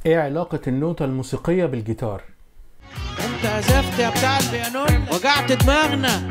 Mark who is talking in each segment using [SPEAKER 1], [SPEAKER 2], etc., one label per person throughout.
[SPEAKER 1] ايه علاقة النوتة الموسيقية بالجيتار؟
[SPEAKER 2] انت عزفت يا بتاع البيانون وجعت دماغنا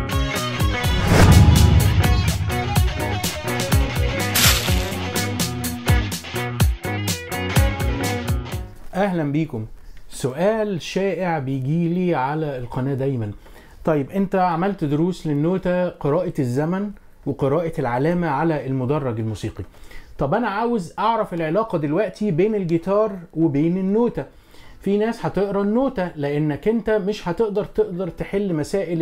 [SPEAKER 1] اهلا بيكم سؤال شائع بيجيلي على القناة دايما طيب انت عملت دروس للنوتة قراءة الزمن وقراءة العلامة على المدرج الموسيقي طب انا عاوز اعرف العلاقة دلوقتي بين الجيتار وبين النوتة في ناس هتقرا النوتة لانك انت مش هتقدر تقدر تحل مسائل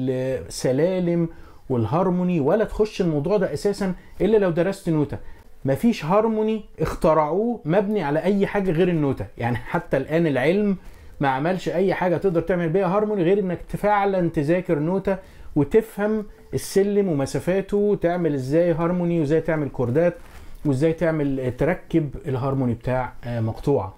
[SPEAKER 1] السلالم والهارموني ولا تخش الموضوع ده اساسا الا لو درست نوتة مفيش هارموني اخترعوه مبني على اي حاجه غير النوتة يعني حتى الان العلم ما عملش اي حاجه تقدر تعمل بيها هارموني غير انك فعلا تذاكر نوتة وتفهم السلم ومسافاته وتعمل ازاي هارموني وازاي تعمل كوردات وازاي تعمل تركب الهارموني بتاع مقطوعه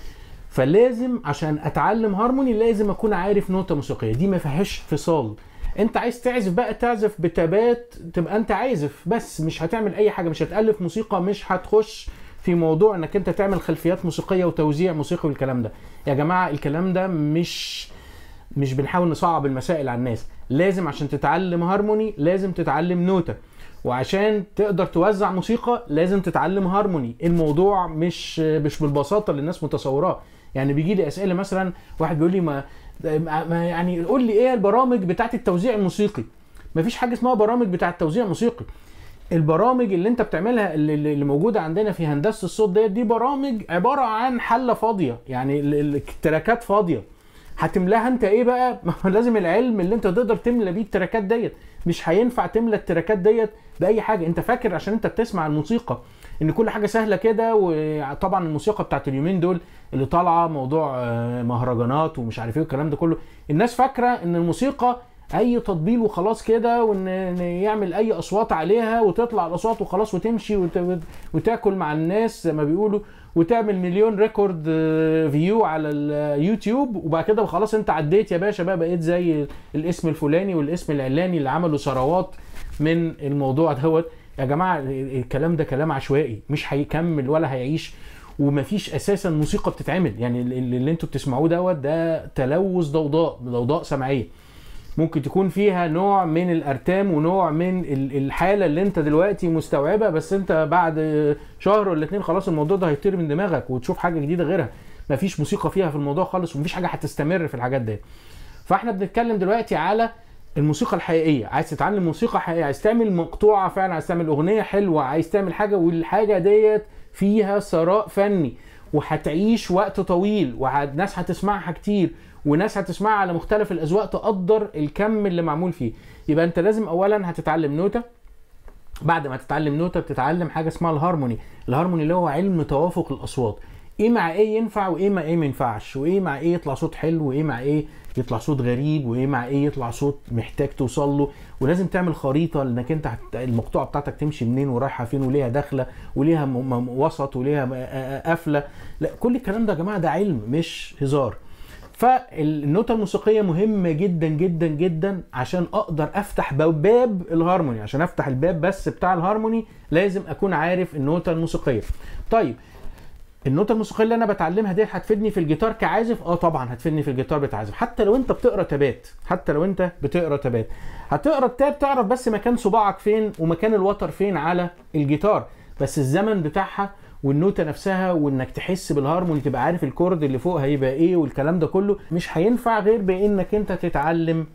[SPEAKER 1] فلازم عشان اتعلم هارموني لازم اكون عارف نوتة موسيقيه دي ما فيهاش فصال انت عايز تعزف بقى تعزف بتبات تبقى انت عازف بس مش هتعمل اي حاجه مش هتالف موسيقى مش هتخش في موضوع انك انت تعمل خلفيات موسيقيه وتوزيع موسيقي والكلام ده يا جماعه الكلام ده مش مش بنحاول نصعب المسائل على الناس لازم عشان تتعلم هارموني لازم تتعلم نوتة وعشان تقدر توزع موسيقى لازم تتعلم هارموني الموضوع مش مش بالبساطه اللي الناس متصوراه يعني بيجي لي اسئله مثلا واحد بيقول لي ما ما يعني قول لي ايه البرامج بتاعت التوزيع الموسيقي مفيش حاجه اسمها برامج بتاعت التوزيع الموسيقي البرامج اللي انت بتعملها اللي موجوده عندنا في هندسه الصوت ديت دي برامج عباره عن حله فاضيه يعني التراكات فاضيه هتملاها انت ايه بقى لازم العلم اللي انت تقدر تملى بيه التراكات ديت مش هينفع تملى التراكات ديت باي حاجه انت فاكر عشان انت بتسمع الموسيقى ان كل حاجه سهله كده وطبعا الموسيقى بتاعت اليومين دول اللي طالعه موضوع مهرجانات ومش عارف ايه والكلام ده كله الناس فاكره ان الموسيقى اي تطبيل وخلاص كده وان يعمل اي اصوات عليها وتطلع الاصوات وخلاص وتمشي وت... وتاكل مع الناس زي ما بيقولوا وتعمل مليون ريكورد فيو على اليوتيوب وبعد كده خلاص انت عديت يا باشا بقى بقيت زي الاسم الفلاني والاسم العلاني اللي عملوا ثروات من الموضوع دوت يا جماعه الكلام ده كلام عشوائي مش هيكمل ولا هيعيش ومفيش اساسا موسيقى بتتعمل يعني اللي انتوا بتسمعوه دوت ده تلوث ضوضاء ضوضاء سمعيه ممكن تكون فيها نوع من الارتام ونوع من الحاله اللي انت دلوقتي مستوعبها بس انت بعد شهر ولا اتنين خلاص الموضوع ده هيطير من دماغك وتشوف حاجه جديده غيرها مفيش موسيقى فيها في الموضوع خالص ومفيش حاجه هتستمر في الحاجات دي فاحنا بنتكلم دلوقتي على الموسيقى الحقيقيه عايز تتعلم موسيقى حقيقيه عايز تعمل مقطوعه فعلا عايز تعمل اغنيه حلوه عايز تعمل حاجه والحاجه ديت فيها ثراء فني وهتعيش وقت طويل وناس هتسمعها كتير وناس هتسمعها على مختلف الاذواق تقدر الكم اللي معمول فيه يبقى انت لازم اولا هتتعلم نوته بعد ما تتعلم نوته بتتعلم حاجه اسمها الهارموني الهارموني اللي هو علم توافق الاصوات ايه مع ايه ينفع وايه مع ايه ما ينفعش وايه مع ايه يطلع صوت حلو وايه مع ايه يطلع صوت غريب وايه مع ايه يطلع صوت محتاج توصل له ولازم تعمل خريطه لانك انت المقطوعه بتاعتك تمشي منين ورايحه فين وليها داخله وليها وسط وليها قافله لا كل الكلام ده يا جماعه ده علم مش هزار فالنوتة الموسيقية مهمة جدا جدا جدا عشان اقدر افتح باب الهارموني عشان افتح الباب بس بتاع الهارموني لازم اكون عارف النوتة الموسيقية طيب النوتة الموسيقية اللي انا بتعلمها دي هتفيدني في الجيتار كعازف اه طبعا هتفيدني في الجيتار بتعزف حتى لو انت بتقرا تبات حتى لو انت بتقرا تبات هتقرا التاب تعرف بس مكان صباعك فين ومكان الوتر فين على الجيتار بس الزمن بتاعها والنوتة نفسها وانك تحس بالهارموني تبقى عارف الكورد اللي فوق هيبقى ايه والكلام ده كله مش هينفع غير بانك انت تتعلم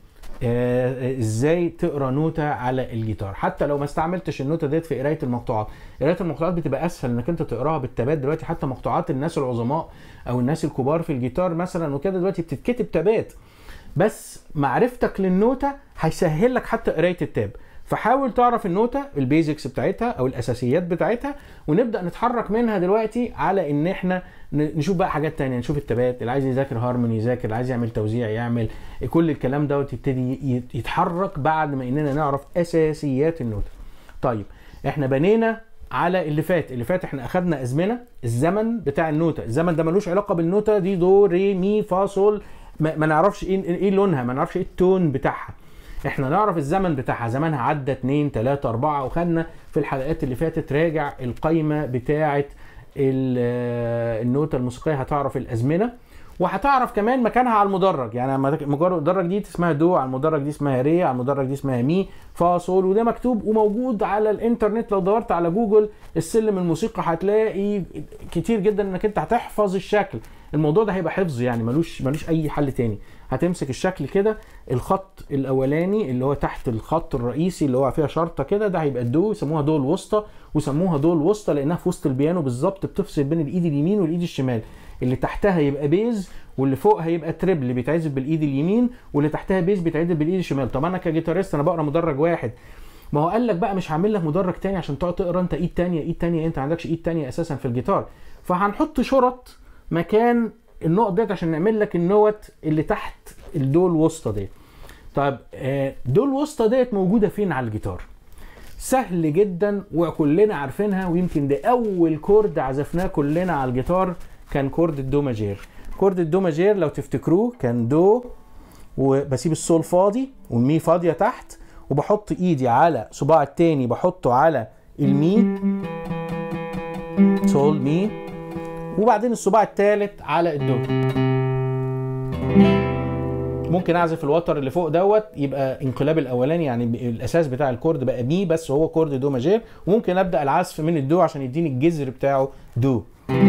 [SPEAKER 1] آه ازاي تقرا نوتة على الجيتار حتى لو ما استعملتش النوتة ديت في قرايه المقطوعات قرايه المقطوعات بتبقى اسهل انك انت تقراها بالتبات دلوقتي حتى مقطوعات الناس العظماء او الناس الكبار في الجيتار مثلا وكده دلوقتي بتتكتب تبات بس معرفتك للنوتة هيسهل لك حتى قرايه التاب فحاول تعرف النوتة البيزكس بتاعتها او الاساسيات بتاعتها ونبدا نتحرك منها دلوقتي على ان احنا نشوف بقى حاجات تانية نشوف التبات اللي عايز يذاكر هارموني يذاكر اللي عايز يعمل توزيع يعمل كل الكلام دوت يبتدي يتحرك بعد ما اننا نعرف اساسيات النوتة طيب احنا بنينا على اللي فات اللي فات احنا اخدنا ازمنه الزمن بتاع النوتة الزمن ده ملوش علاقه بالنوتة دي دو ري مي فا صول ما, ما نعرفش ايه ايه لونها ما نعرفش ايه التون بتاعها احنا نعرف الزمن بتاعها زمانها عدى 2 3 4 وخدنا في الحلقات اللي فاتت راجع القايمه بتاعه ال- آه، النوتة الموسيقية هتعرف الأزمنة وهتعرف كمان مكانها على المدرج يعني لما تك- مجرد المدرج دي اسمها دو على المدرج دي اسمها ري على المدرج دي اسمها مي فا صول وده مكتوب وموجود على الانترنت لو دورت على جوجل السلم الموسيقى هتلاقي كتير جدا انك انت هتحفظ الشكل الموضوع ده هيبقى حفظ يعني ملوش ملوش اي حل تاني هتمسك الشكل كده الخط الاولاني اللي هو تحت الخط الرئيسي اللي هو فيها شرطه كده ده هيبقى الدو يسموها دو الوسطى وسموها دو الوسطى لانها في وسط البيانو بالظبط بتفصل بين الايد اليمين والايد الشمال اللي تحتها يبقى بيز واللي فوقها يبقى تريبل اللي بيتعزف بالايد اليمين واللي تحتها بيز بيتعزف بالايد الشمال طب انا كجيتاريست انا بقرا مدرج واحد ما هو قال لك بقى مش هعمل لك مدرج تاني عشان تقعد تقرا انت ايد تانية ايد تانية انت ما عندكش ايد تانية اساسا في الجيتار فهنحط شرط مكان النقط ديت عشان نعمل لك النوت اللي تحت الدو الوسطى ديت طيب آه، دو الوسطى ديت موجوده فين على الجيتار سهل جدا وكلنا عارفينها ويمكن ده اول كورد عزفناه كلنا على الجيتار كان كورد الدو ماجير كورد الدو ماجير لو تفتكروه كان دو وبسيب السول فاضي والمي فاضيه تحت وبحط ايدي على صباع التاني بحطه على المي سول مي وبعدين الصباع التالت على الدو ممكن اعزف الوتر اللي فوق دوت يبقى انقلاب الاولاني يعني ب- الاساس بتاع الكورد بقى مي بس هو كورد دو ماجير وممكن ابدا العزف من الدو عشان يديني الجذر بتاعه دو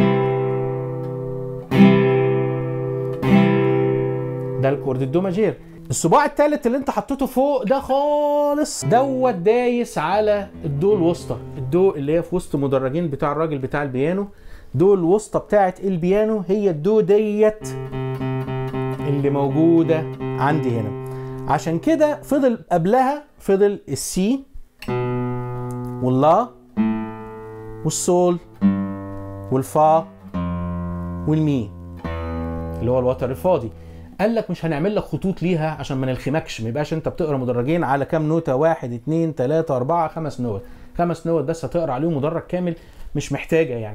[SPEAKER 1] ده الكورد الدو ماجير الصباع الثالث اللي انت حطيته فوق ده خالص دوت دايس على الدو الوسطى الدو اللي هي في وسط مدرجين بتاع الراجل بتاع البيانو دو الوسطى بتاعت البيانو هي الدو ديت اللي موجوده عندي هنا عشان كده فضل قبلها فضل السي واللا والسول والفا والمي اللي هو الوتر الفاضي قال لك مش هنعمل لك خطوط ليها عشان ما نلخمكش ما يبقاش انت بتقرا مدرجين على كام نوته واحد اتنين تلاته اربعه خمس نوت خمس نوت بس هتقرا عليهم مدرج كامل مش محتاجه يعني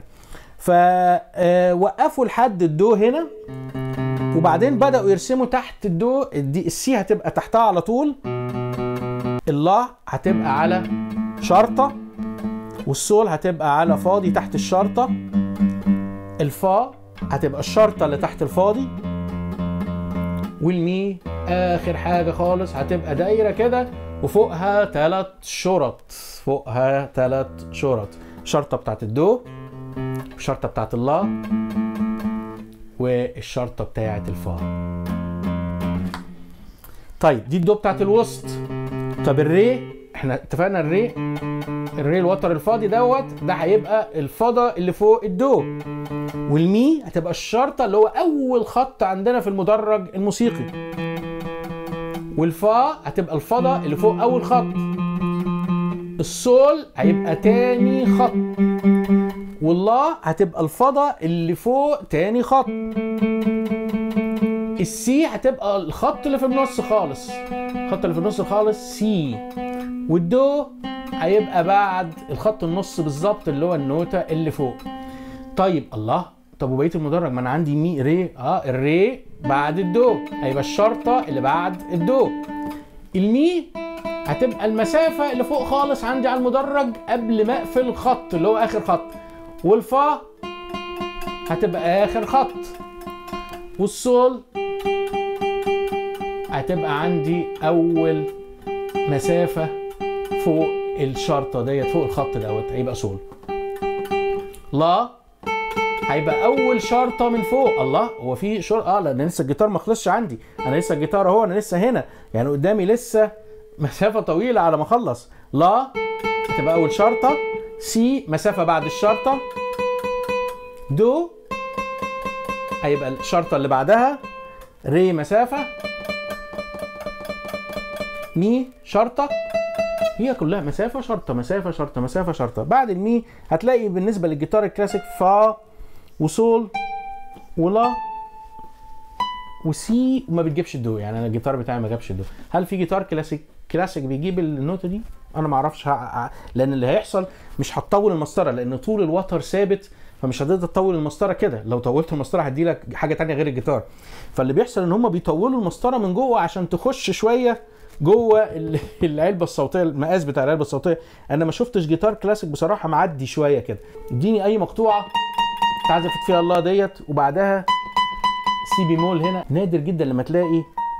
[SPEAKER 1] فوقفوا لحد الدو هنا وبعدين بدأوا يرسموا تحت الدو الدي السي هتبقى تحتها على طول اللا هتبقى على شرطة والسول هتبقى على فاضي تحت الشرطة الفا هتبقى الشرطة اللي تحت الفاضي والمي آخر حاجة خالص هتبقى دايرة كده وفوقها تلات شرط فوقها تلات شرط شرطة بتاعت الدو الشرطة بتاعت اللا والشرطه بتاعه الفا طيب دي الدو بتاعه الوسط طب الري احنا اتفقنا الري الري الوتر الفاضي دوت ده هيبقى الفضا اللي فوق الدو والمي هتبقى الشرطه اللي هو اول خط عندنا في المدرج الموسيقي والفا هتبقى الفضا اللي فوق اول خط السول هيبقى تاني خط والله هتبقى الفضا اللي فوق تاني خط السي هتبقى الخط اللي في النص خالص الخط اللي في النص خالص سي والدو هيبقى بعد الخط النص بالظبط اللي هو النوتة اللي فوق طيب الله طب وبقيه المدرج ما انا عندي مي ري اه الري بعد الدو هيبقى الشرطه اللي بعد الدو المي هتبقى المسافه اللي فوق خالص عندي على المدرج قبل ما اقفل الخط اللي هو اخر خط والفا هتبقى اخر خط والسول هتبقى عندي اول مسافه فوق الشرطه ديت فوق الخط دوت هيبقى سول لا هيبقى اول شرطه من فوق الله هو في شرطه اه لان لسه الجيتار ما خلصش عندي انا لسه الجيتار اهو انا لسه هنا يعني قدامي لسه مسافه طويله على ما اخلص لا هتبقى اول شرطه سي مسافه بعد الشرطه دو هيبقى الشرطه اللي بعدها ري مسافه مي شرطه هي كلها مسافه شرطه مسافه شرطه مسافه شرطه بعد المي هتلاقي بالنسبه للجيتار الكلاسيك فا وسول ولا وسي وما بتجيبش الدو يعني انا الجيتار بتاعي ما جابش الدو هل في جيتار كلاسيك كلاسيك بيجيب النوتة دي انا ما اعرفش ه- لان اللي هيحصل مش هتطول المسطره لان طول الوتر ثابت فمش هتقدر تطول المسطره كده لو طولت المسطره هدي لك حاجه تانية غير الجيتار فاللي بيحصل ان هم بيطولوا المسطره من جوه عشان تخش شويه جوه ال- العلبه الصوتيه المقاس بتاع العلبه الصوتيه انا ما شفتش جيتار كلاسيك بصراحه معدي شويه كده اديني اي مقطوعه تعزف فيها الله ديت وبعدها سي بيمول هنا نادر جدا لما تلاقي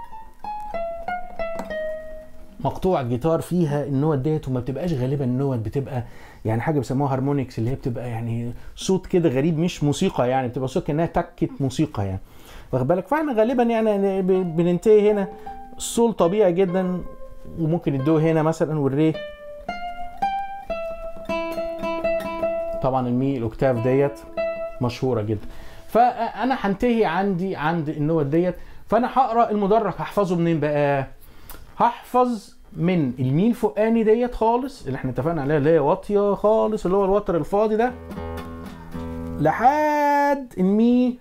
[SPEAKER 1] مقطوع الجيتار فيها النوت ديت وما بتبقاش غالبا النوت بتبقى يعني حاجه بيسموها هارمونكس اللي هي بتبقى يعني صوت كده غريب مش موسيقى يعني بتبقى صوت كانها تكه موسيقى يعني واخد بالك فاحنا غالبا يعني ب- بننتهي هنا السول طبيعي جدا وممكن الدو هنا مثلا والري طبعا المي الاوكتاف ديت مشهوره جدا فانا هنتهي عندي عند النوت ديت فانا هقرا المدرج هحفظه منين بقى هحفظ من المي الفوقاني ديت خالص اللي احنا اتفقنا عليها اللي هي واطيه خالص اللي هو الوتر الفاضي ده لحد المي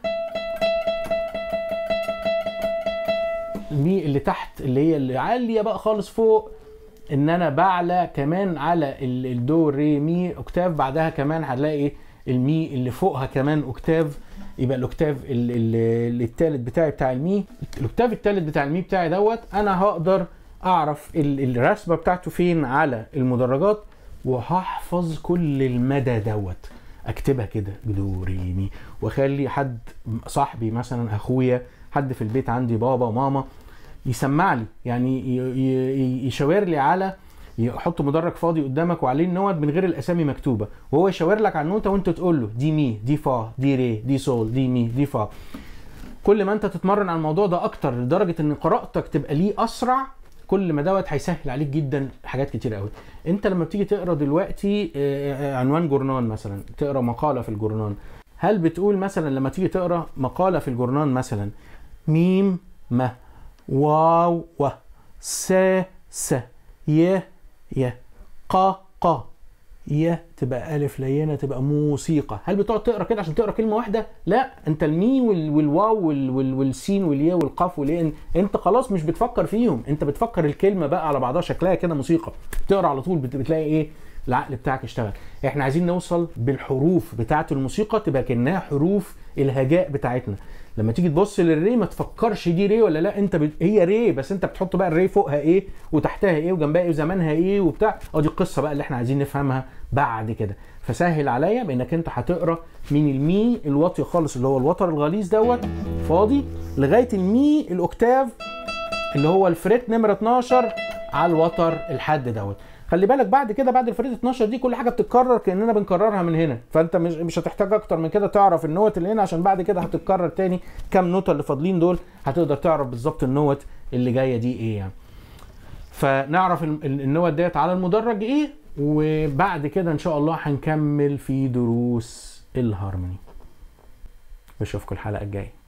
[SPEAKER 1] المي اللي تحت اللي هي اللي عاليه بقى خالص فوق ان انا بعلى كمان على ال- الدو ري مي اوكتاف بعدها كمان هنلاقي المي اللي فوقها كمان اوكتاف يبقى الاوكتاف ال- ال- التالت بتاعي بتاع المي الاوكتاف التالت بتاع المي بتاعي دوت انا هقدر اعرف ال- الرسمه بتاعته فين على المدرجات وهحفظ كل المدى دوت اكتبها كده دو ري مي واخلي حد صاحبي مثلا اخويا حد في البيت عندي بابا ماما يسمع لي يعني ي- ي- يشاور لي على يحط مدرج فاضي قدامك وعليه النوت من غير الاسامي مكتوبه وهو يشاور لك على النوته وانت تقول له دي مي دي فا دي ري دي سول دي مي دي فا كل ما انت تتمرن على الموضوع ده اكتر لدرجه ان قراءتك تبقى ليه اسرع كل ما دوت هيسهل عليك جدا حاجات كتير قوي انت لما بتيجي تقرا دلوقتي آه، آه، عنوان جورنان مثلا تقرا مقاله في الجورنان هل بتقول مثلا لما تيجي تقرا مقاله في الجورنان مثلا ميم ما واو و س س ي ي ق ق ي تبقى الف لينه تبقى موسيقى هل بتقعد تقرا كده عشان تقرا كلمه واحده لا انت المي وال- والواو وال- وال- والسين والياء والقاف والياء انت خلاص مش بتفكر فيهم انت بتفكر الكلمه بقى على بعضها شكلها كده موسيقى تقرا على طول بت- بتلاقي ايه العقل بتاعك اشتغل احنا عايزين نوصل بالحروف بتاعه الموسيقى تبقى كانها حروف الهجاء بتاعتنا لما تيجي تبص للري ما تفكرش دي ري ولا لا انت بت... هي ري بس انت بتحط بقى الري فوقها ايه وتحتها ايه وجنبها ايه وزمانها ايه وبتاع اه دي القصه بقى اللي احنا عايزين نفهمها بعد كده فسهل عليا بانك انت هتقرا من المي الواطي خالص اللي هو الوتر الغليظ دوت فاضي لغايه المي الاوكتاف اللي هو الفريت نمره 12 على الوتر الحد دوت خلي بالك بعد كده بعد الفريت 12 دي كل حاجه بتتكرر كاننا بنكررها من هنا فانت مش مش هتحتاج اكتر من كده تعرف النوت اللي هنا عشان بعد كده هتتكرر تاني كام نوتة اللي فاضلين دول هتقدر تعرف بالظبط النوت اللي جايه دي ايه يعني فنعرف ال- ال- النوت ديت على المدرج ايه وبعد كده ان شاء الله هنكمل في دروس الهارموني بشوفكم الحلقه الجايه